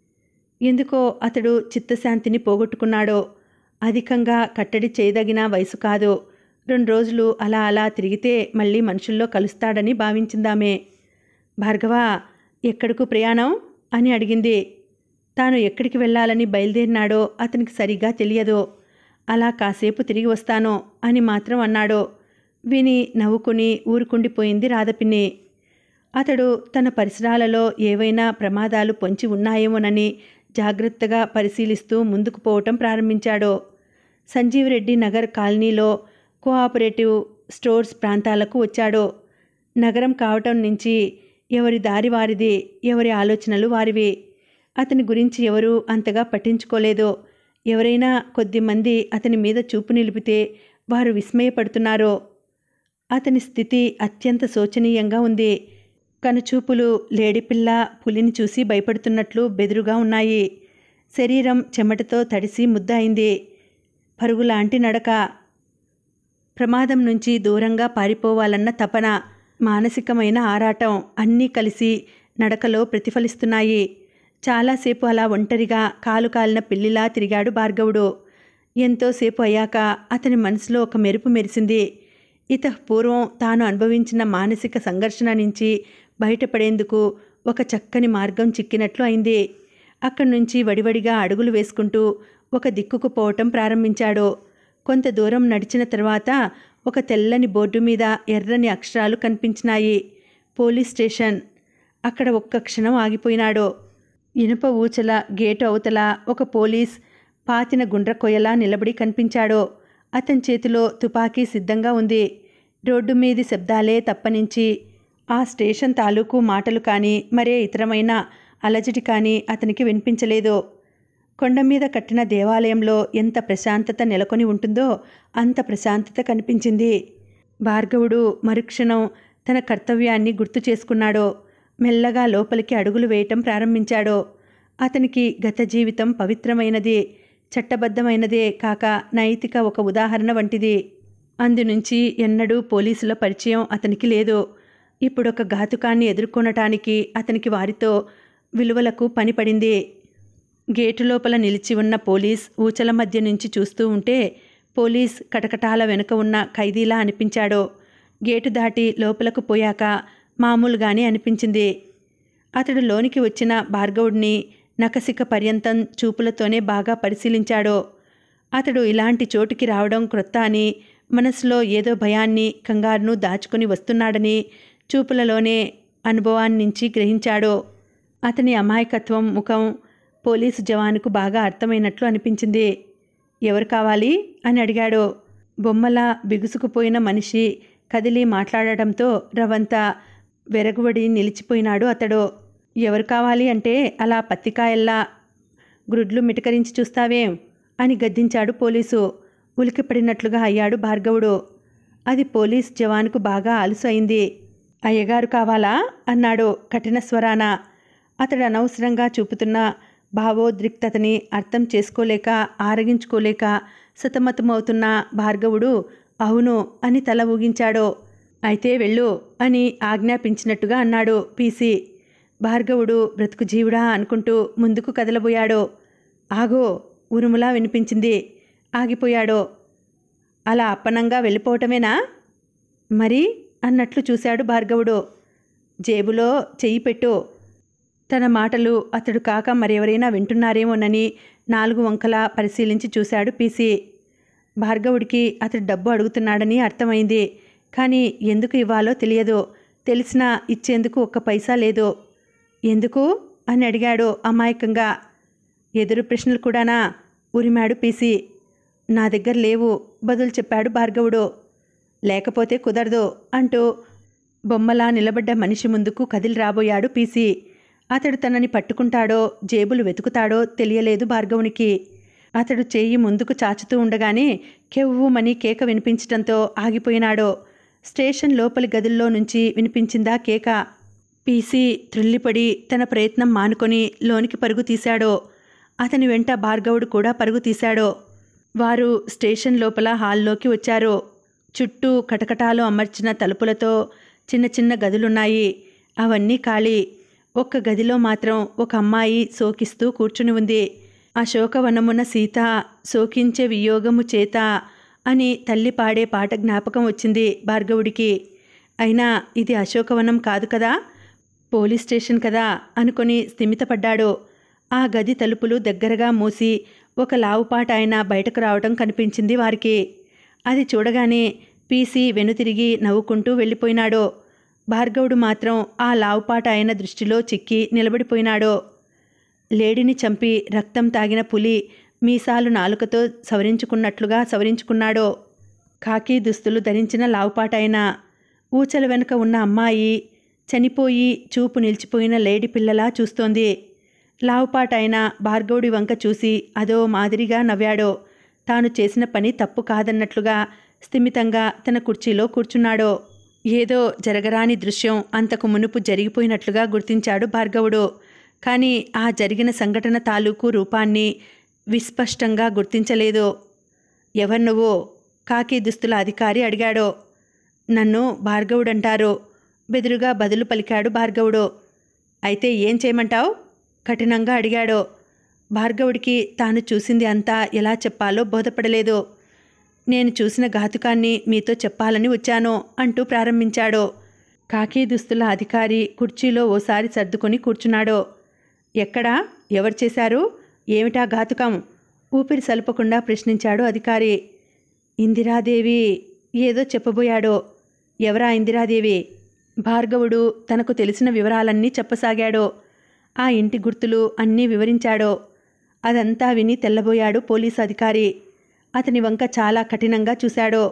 ఎందుకో అతడు చిత్తశాంతిని పోగొట్టుకున్నాడో అధికంగా కట్టడి చేయదగిన వయసు కాదు రెండు రోజులు అలా అలా తిరిగితే మళ్ళీ మనుషుల్లో కలుస్తాడని భావించిందామే భార్గవ ఎక్కడకు ప్రయాణం అని అడిగింది తాను ఎక్కడికి వెళ్ళాలని బయలుదేరినాడో అతనికి సరిగా తెలియదు అలా కాసేపు తిరిగి వస్తాను అని మాత్రం అన్నాడు విని నవ్వుకుని ఊరుకుండిపోయింది రాధపిన్ని అతడు తన పరిసరాలలో ఏవైనా ప్రమాదాలు పొంచి ఉన్నాయేమోనని జాగ్రత్తగా పరిశీలిస్తూ ముందుకు పోవటం ప్రారంభించాడు సంజీవరెడ్డి నగర్ కాలనీలో కోఆపరేటివ్ స్టోర్స్ ప్రాంతాలకు వచ్చాడు నగరం కావటం నుంచి ఎవరి దారి వారిది ఎవరి ఆలోచనలు వారివి అతని గురించి ఎవరూ అంతగా పట్టించుకోలేదు ఎవరైనా కొద్దిమంది అతని మీద చూపు నిలిపితే వారు విస్మయపడుతున్నారు అతని స్థితి అత్యంత శోచనీయంగా ఉంది కనుచూపులు లేడిపిల్ల పులిని చూసి భయపడుతున్నట్లు బెదురుగా ఉన్నాయి శరీరం చెమటతో తడిసి ముద్ద అయింది పరుగులాంటి నడక ప్రమాదం నుంచి దూరంగా పారిపోవాలన్న తపన మానసికమైన ఆరాటం అన్నీ కలిసి నడకలో ప్రతిఫలిస్తున్నాయి చాలాసేపు అలా ఒంటరిగా కాలు కాలిన పిల్లిలా తిరిగాడు భార్గవుడు ఎంతోసేపు అయ్యాక అతని మనసులో ఒక మెరుపు మెరిసింది ఇత పూర్వం తాను అనుభవించిన మానసిక సంఘర్షణ నుంచి బయటపడేందుకు ఒక చక్కని మార్గం చిక్కినట్లు అయింది అక్కడి నుంచి వడివడిగా అడుగులు వేసుకుంటూ ఒక దిక్కుకు పోవటం ప్రారంభించాడు కొంత దూరం నడిచిన తర్వాత ఒక తెల్లని బోర్డు మీద ఎర్రని అక్షరాలు కనిపించినాయి పోలీస్ స్టేషన్ అక్కడ ఒక్క క్షణం ఆగిపోయినాడు ఇనుప ఊచల గేటు అవతల ఒక పోలీస్ పాతిన గుండ్ర కొయ్యలా నిలబడి కనిపించాడు అతని చేతిలో తుపాకీ సిద్ధంగా ఉంది రోడ్డు మీది శబ్దాలే తప్పనించి ఆ స్టేషన్ తాలూకు మాటలు కానీ మరే ఇతరమైన అలజడి కానీ అతనికి వినిపించలేదు కొండ మీద కట్టిన దేవాలయంలో ఎంత ప్రశాంతత నెలకొని ఉంటుందో అంత ప్రశాంతత కనిపించింది భార్గవుడు మరుక్షణం తన కర్తవ్యాన్ని గుర్తు చేసుకున్నాడు మెల్లగా లోపలికి అడుగులు వేయటం ప్రారంభించాడు అతనికి గత జీవితం పవిత్రమైనది చట్టబద్ధమైనదే కాక నైతిక ఒక ఉదాహరణ వంటిది అందునుంచి ఎన్నడూ పోలీసుల పరిచయం అతనికి లేదు ఇప్పుడొక ఘాతుకాన్ని ఎదుర్కొనటానికి అతనికి వారితో విలువలకు పని పడింది గేటు లోపల నిలిచి ఉన్న పోలీస్ ఊచల మధ్య నుంచి చూస్తూ ఉంటే పోలీస్ కటకటాల వెనుక ఉన్న ఖైదీలా అనిపించాడు గేటు దాటి లోపలకు పోయాక మామూలుగానే అనిపించింది అతడు లోనికి వచ్చిన భార్గవుడిని నకసిక పర్యంతం చూపులతోనే బాగా పరిశీలించాడు అతడు ఇలాంటి చోటుకి రావడం క్రొత్త అని మనసులో ఏదో భయాన్ని కంగారును దాచుకుని వస్తున్నాడని చూపులలోనే అనుభవాన్నించి గ్రహించాడు అతని అమాయకత్వం ముఖం పోలీసు జవానుకు బాగా అర్థమైనట్లు అనిపించింది ఎవరు కావాలి అని అడిగాడు బొమ్మల బిగుసుకుపోయిన మనిషి కదిలి మాట్లాడటంతో రవంతా వెరగుబడి నిలిచిపోయినాడు అతడు ఎవరు కావాలి అంటే అలా పత్తికాయల్లా గ్రుడ్లు మిటకరించి చూస్తావేం అని గద్దించాడు పోలీసు ఉలికిపడినట్లుగా అయ్యాడు భార్గవుడు అది పోలీస్ జవానుకు బాగా అలుసు అయింది అయ్యగారు కావాలా అన్నాడు కఠిన స్వరాన అతడు అనవసరంగా చూపుతున్న భావోద్రిక్తతని అర్థం చేసుకోలేక ఆరగించుకోలేక సతమతమవుతున్న భార్గవుడు అవును అని తల ఊగించాడు అయితే వెళ్ళు అని ఆజ్ఞాపించినట్టుగా అన్నాడు పీసీ భార్గవుడు బ్రతుకు జీవుడా అనుకుంటూ ముందుకు కదలబోయాడు ఆగో ఉరుములా వినిపించింది ఆగిపోయాడు అలా అప్పనంగా వెళ్ళిపోవటమేనా మరి అన్నట్లు చూశాడు భార్గవుడు జేబులో చెయ్యి పెట్టు తన మాటలు అతడు కాక మరెవరైనా వింటున్నారేమోనని నాలుగు వంకలా పరిశీలించి చూశాడు పీసీ భార్గవుడికి అతడు డబ్బు అడుగుతున్నాడని అర్థమైంది కానీ ఎందుకు ఇవ్వాలో తెలియదు తెలిసినా ఇచ్చేందుకు ఒక్క పైసా లేదు ఎందుకు అని అడిగాడు అమాయకంగా ఎదురు ప్రశ్నలు కూడానా ఉరిమాడు పీసీ నా దగ్గర లేవు బదులు చెప్పాడు భార్గవుడు లేకపోతే కుదరదు అంటూ బొమ్మలా నిలబడ్డ మనిషి ముందుకు కదిలి రాబోయాడు పీసీ అతడు తనని పట్టుకుంటాడో జేబులు వెతుకుతాడో తెలియలేదు భార్గవునికి అతడు చెయ్యి ముందుకు చాచుతూ ఉండగానే కెవ్వుమని కేక వినిపించటంతో ఆగిపోయినాడు స్టేషన్ లోపలి గదుల్లో నుంచి వినిపించిందా కేక పీసీ త్రుల్లిపడి తన ప్రయత్నం మానుకొని లోనికి పరుగు తీశాడు అతని వెంట భార్గవుడు కూడా పరుగు తీశాడు వారు స్టేషన్ లోపల హాల్లోకి వచ్చారు చుట్టూ కటకటాలు అమర్చిన తలుపులతో చిన్న చిన్న గదులున్నాయి అవన్నీ ఖాళీ ఒక్క గదిలో మాత్రం ఒక అమ్మాయి శోకిస్తూ కూర్చుని ఉంది అశోకవనమున సీత శోకించే వియోగము చేత అని తల్లి పాడే పాట జ్ఞాపకం వచ్చింది భార్గవుడికి అయినా ఇది అశోకవనం కాదు కదా పోలీస్ స్టేషన్ కదా అనుకొని స్థిమితపడ్డాడు ఆ గది తలుపులు దగ్గరగా మూసి ఒక లావుపాట ఆయన బయటకు రావడం కనిపించింది వారికి అది చూడగానే పీసీ వెనుతిరిగి నవ్వుకుంటూ వెళ్ళిపోయినాడు భార్గవుడు మాత్రం ఆ లావుపాట ఆయన దృష్టిలో చిక్కి నిలబడిపోయినాడు లేడిని చంపి రక్తం తాగిన పులి మీసాలు నాలుకతో సవరించుకున్నట్లుగా సవరించుకున్నాడు కాకి దుస్తులు ధరించిన లావుపాటైన ఊచల వెనుక ఉన్న అమ్మాయి చనిపోయి చూపు నిలిచిపోయిన లేడి పిల్లలా చూస్తోంది లావుపాటైన భార్గవుడి వంక చూసి అదో మాదిరిగా నవ్వాడు తాను చేసిన పని తప్పు కాదన్నట్లుగా స్థిమితంగా తన కుర్చీలో కూర్చున్నాడు ఏదో జరగరాని దృశ్యం అంతకు మునుపు జరిగిపోయినట్లుగా గుర్తించాడు భార్గవుడు కానీ ఆ జరిగిన సంఘటన తాలూకు రూపాన్ని విస్పష్టంగా గుర్తించలేదు ఎవరు నువ్వు కాకి దుస్తుల అధికారి అడిగాడు నన్ను భార్గవుడంటారు బెదురుగా బదులు పలికాడు భార్గవుడు అయితే ఏం చేయమంటావు కఠినంగా అడిగాడు భార్గవుడికి తాను చూసింది అంతా ఎలా చెప్పాలో బోధపడలేదు నేను చూసిన ఘాతుకాన్ని మీతో చెప్పాలని వచ్చాను అంటూ ప్రారంభించాడు కాకి దుస్తుల అధికారి కుర్చీలో ఓసారి సర్దుకొని కూర్చున్నాడు ఎక్కడా ఎవరు చేశారు ఏమిటా ఘాతుకం ఊపిరి సలపకుండా ప్రశ్నించాడు అధికారి ఇందిరాదేవి ఏదో చెప్పబోయాడో ఎవరా ఇందిరాదేవి భార్గవుడు తనకు తెలిసిన వివరాలన్నీ చెప్పసాగాడు ఆ ఇంటి గుర్తులు అన్నీ వివరించాడు అదంతా విని తెల్లబోయాడు పోలీసు అధికారి అతని వంక చాలా కఠినంగా చూశాడు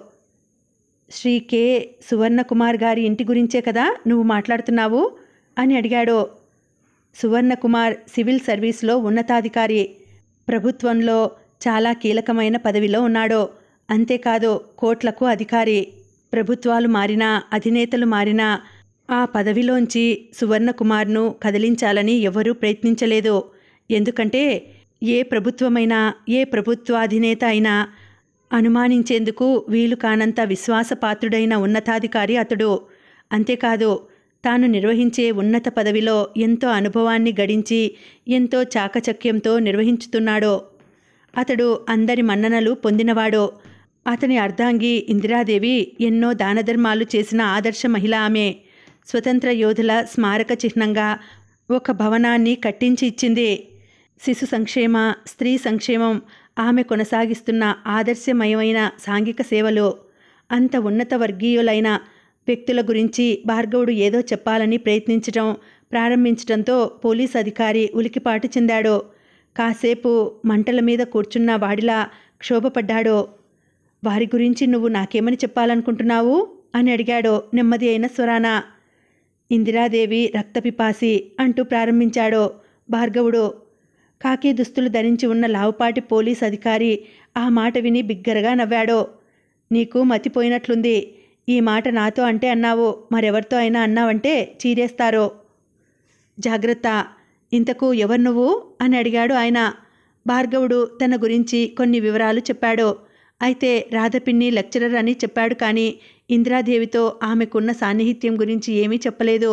శ్రీ కె సువర్ణకుమార్ గారి ఇంటి గురించే కదా నువ్వు మాట్లాడుతున్నావు అని అడిగాడు సువర్ణకుమార్ సివిల్ సర్వీస్లో ఉన్నతాధికారి ప్రభుత్వంలో చాలా కీలకమైన పదవిలో ఉన్నాడు అంతేకాదు కోట్లకు అధికారి ప్రభుత్వాలు మారినా అధినేతలు మారినా ఆ పదవిలోంచి సువర్ణకుమార్ను కదిలించాలని ఎవరూ ప్రయత్నించలేదు ఎందుకంటే ఏ ప్రభుత్వమైనా ఏ ప్రభుత్వాధినేత అయినా అనుమానించేందుకు వీలు కానంత విశ్వాసపాత్రుడైన ఉన్నతాధికారి అతడు అంతేకాదు తాను నిర్వహించే ఉన్నత పదవిలో ఎంతో అనుభవాన్ని గడించి ఎంతో చాకచక్యంతో నిర్వహించుతున్నాడు అతడు అందరి మన్ననలు పొందినవాడు అతని అర్ధాంగి ఇందిరాదేవి ఎన్నో దానధర్మాలు చేసిన ఆదర్శ మహిళ ఆమె స్వతంత్ర యోధుల స్మారక చిహ్నంగా ఒక భవనాన్ని కట్టించి ఇచ్చింది శిశు సంక్షేమ స్త్రీ సంక్షేమం ఆమె కొనసాగిస్తున్న ఆదర్శమయమైన సాంఘిక సేవలు అంత ఉన్నత వర్గీయులైన వ్యక్తుల గురించి భార్గవుడు ఏదో చెప్పాలని ప్రయత్నించటం ప్రారంభించడంతో పోలీస్ అధికారి ఉలికిపాటు చెందాడు కాసేపు మంటల మీద కూర్చున్న వాడిలా క్షోభపడ్డాడు వారి గురించి నువ్వు నాకేమని చెప్పాలనుకుంటున్నావు అని అడిగాడు నెమ్మది అయిన స్వరాన ఇందిరాదేవి రక్తపిపాసి అంటూ ప్రారంభించాడు భార్గవుడు కాకి దుస్తులు ధరించి ఉన్న లావుపాటి పోలీస్ అధికారి ఆ మాట విని బిగ్గరగా నవ్వాడు నీకు మతిపోయినట్లుంది ఈ మాట నాతో అంటే అన్నావు మరెవరితో అయినా అన్నావంటే చీరేస్తారు జాగ్రత్త ఇంతకు ఎవరు నువ్వు అని అడిగాడు ఆయన భార్గవుడు తన గురించి కొన్ని వివరాలు చెప్పాడు అయితే రాధపిన్ని లెక్చరర్ అని చెప్పాడు కానీ ఇందిరాదేవితో ఆమెకున్న సాన్నిహిత్యం గురించి ఏమీ చెప్పలేదు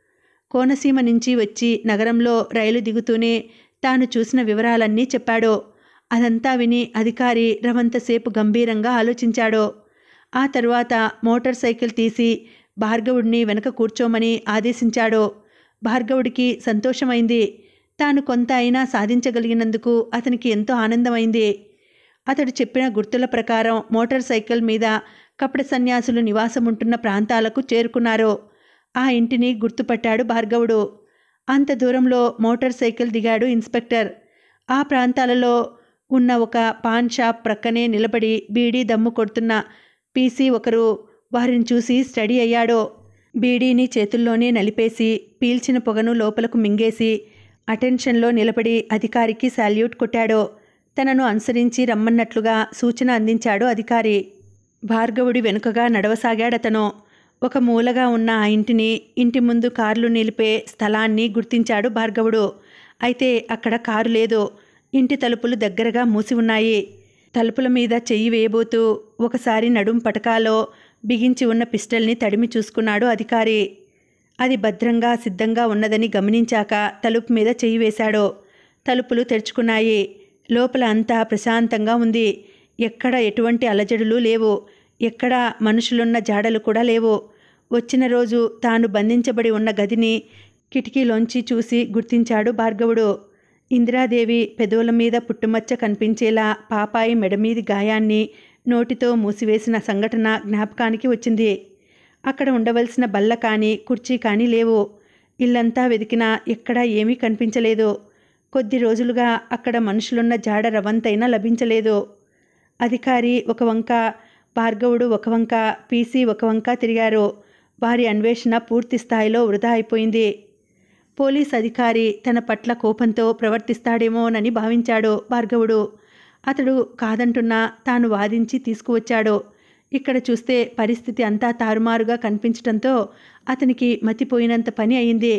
కోనసీమ నుంచి వచ్చి నగరంలో రైలు దిగుతూనే తాను చూసిన వివరాలన్నీ చెప్పాడు అదంతా విని అధికారి రవంతసేపు గంభీరంగా ఆలోచించాడు ఆ తరువాత మోటార్ సైకిల్ తీసి భార్గవుడిని వెనక కూర్చోమని ఆదేశించాడు భార్గవుడికి సంతోషమైంది తాను కొంత అయినా సాధించగలిగినందుకు అతనికి ఎంతో ఆనందమైంది అతడు చెప్పిన గుర్తుల ప్రకారం మోటార్ సైకిల్ మీద కపట సన్యాసులు నివాసముంటున్న ప్రాంతాలకు చేరుకున్నారు ఆ ఇంటిని గుర్తుపట్టాడు భార్గవుడు అంత దూరంలో మోటార్ సైకిల్ దిగాడు ఇన్స్పెక్టర్ ఆ ప్రాంతాలలో ఉన్న ఒక పాన్ షాప్ ప్రక్కనే నిలబడి బీడీ దమ్ము కొడుతున్న పీసీ ఒకరు వారిని చూసి స్టడీ అయ్యాడు బీడీని చేతుల్లోనే నలిపేసి పీల్చిన పొగను లోపలకు మింగేసి అటెన్షన్లో నిలబడి అధికారికి శాల్యూట్ కొట్టాడు తనను అనుసరించి రమ్మన్నట్లుగా సూచన అందించాడు అధికారి భార్గవుడి వెనుకగా నడవసాగాడతను ఒక మూలగా ఉన్న ఆ ఇంటిని ఇంటి ముందు కార్లు నిలిపే స్థలాన్ని గుర్తించాడు భార్గవుడు అయితే అక్కడ కారు లేదు ఇంటి తలుపులు దగ్గరగా మూసి ఉన్నాయి తలుపుల మీద చెయ్యి వేయబోతూ ఒకసారి నడుం పటకాలో బిగించి ఉన్న పిస్టల్ని తడిమి చూసుకున్నాడు అధికారి అది భద్రంగా సిద్ధంగా ఉన్నదని గమనించాక తలుపు మీద చెయ్యి వేశాడు తలుపులు తెరుచుకున్నాయి లోపల అంతా ప్రశాంతంగా ఉంది ఎక్కడ ఎటువంటి అలజడులు లేవు ఎక్కడ మనుషులున్న జాడలు కూడా లేవు వచ్చిన రోజు తాను బంధించబడి ఉన్న గదిని కిటికీలోంచి చూసి గుర్తించాడు భార్గవుడు ఇందిరాదేవి పెదవుల మీద పుట్టుమచ్చ కనిపించేలా పాపాయి మెడమీది గాయాన్ని నోటితో మూసివేసిన సంఘటన జ్ఞాపకానికి వచ్చింది అక్కడ ఉండవలసిన బల్ల కానీ కుర్చీ కానీ లేవు ఇల్లంతా వెతికినా ఎక్కడా ఏమీ కనిపించలేదు కొద్ది రోజులుగా అక్కడ మనుషులున్న జాడ రవంతైనా లభించలేదు అధికారి ఒక వంక భార్గవుడు ఒక వంక పీసీ ఒక వంక తిరిగారు వారి అన్వేషణ పూర్తి స్థాయిలో వృధా అయిపోయింది పోలీస్ అధికారి తన పట్ల కోపంతో ప్రవర్తిస్తాడేమోనని భావించాడు భార్గవుడు అతడు కాదంటున్నా తాను వాదించి తీసుకువచ్చాడు ఇక్కడ చూస్తే పరిస్థితి అంతా తారుమారుగా కనిపించడంతో అతనికి మతిపోయినంత పని అయింది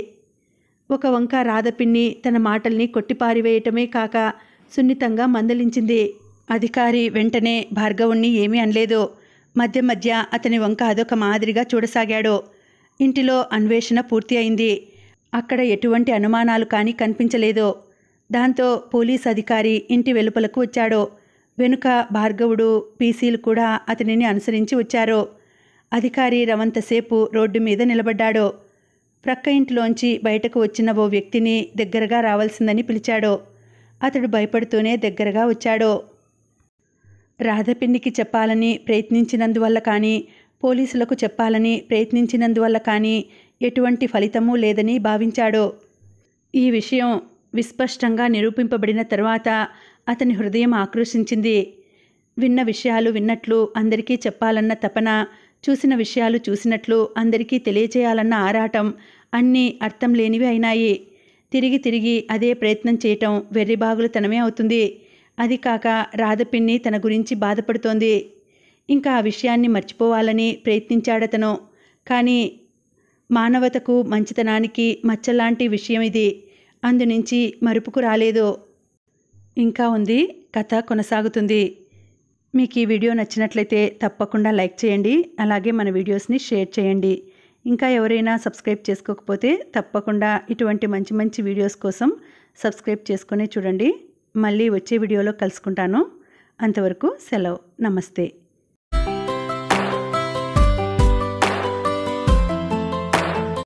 ఒక వంక రాధపిన్ని తన మాటల్ని కొట్టిపారివేయటమే కాక సున్నితంగా మందలించింది అధికారి వెంటనే భార్గవుణ్ణి ఏమీ అనలేదు మధ్య మధ్య అతని వంక అదొక మాదిరిగా చూడసాగాడు ఇంటిలో అన్వేషణ పూర్తి అయింది అక్కడ ఎటువంటి అనుమానాలు కానీ కనిపించలేదు దాంతో పోలీస్ అధికారి ఇంటి వెలుపలకు వచ్చాడు వెనుక భార్గవుడు పీసీలు కూడా అతనిని అనుసరించి వచ్చారు అధికారి రవంతసేపు రోడ్డు మీద నిలబడ్డాడు ప్రక్క ఇంటిలోంచి బయటకు వచ్చిన ఓ వ్యక్తిని దగ్గరగా రావాల్సిందని పిలిచాడు అతడు భయపడుతూనే దగ్గరగా వచ్చాడు రాధపిన్నికి చెప్పాలని ప్రయత్నించినందువల్ల కానీ పోలీసులకు చెప్పాలని ప్రయత్నించినందువల్ల కానీ ఎటువంటి ఫలితమూ లేదని భావించాడు ఈ విషయం విస్పష్టంగా నిరూపింపబడిన తర్వాత అతని హృదయం ఆక్రోశించింది విన్న విషయాలు విన్నట్లు అందరికీ చెప్పాలన్న తపన చూసిన విషయాలు చూసినట్లు అందరికీ తెలియచేయాలన్న ఆరాటం అన్నీ అర్థం లేనివి అయినాయి తిరిగి తిరిగి అదే ప్రయత్నం చేయటం వెర్రిబాగులతనమే అవుతుంది అది కాక రాధపిన్ని తన గురించి బాధపడుతోంది ఇంకా ఆ విషయాన్ని మర్చిపోవాలని ప్రయత్నించాడతను కానీ మానవతకు మంచితనానికి మచ్చలాంటి విషయం ఇది అందునుంచి మరుపుకు రాలేదు ఇంకా ఉంది కథ కొనసాగుతుంది మీకు ఈ వీడియో నచ్చినట్లయితే తప్పకుండా లైక్ చేయండి అలాగే మన వీడియోస్ని షేర్ చేయండి ఇంకా ఎవరైనా సబ్స్క్రైబ్ చేసుకోకపోతే తప్పకుండా ఇటువంటి మంచి మంచి వీడియోస్ కోసం సబ్స్క్రైబ్ చేసుకొని చూడండి మళ్ళీ వచ్చే వీడియోలో కలుసుకుంటాను అంతవరకు సెలవు నమస్తే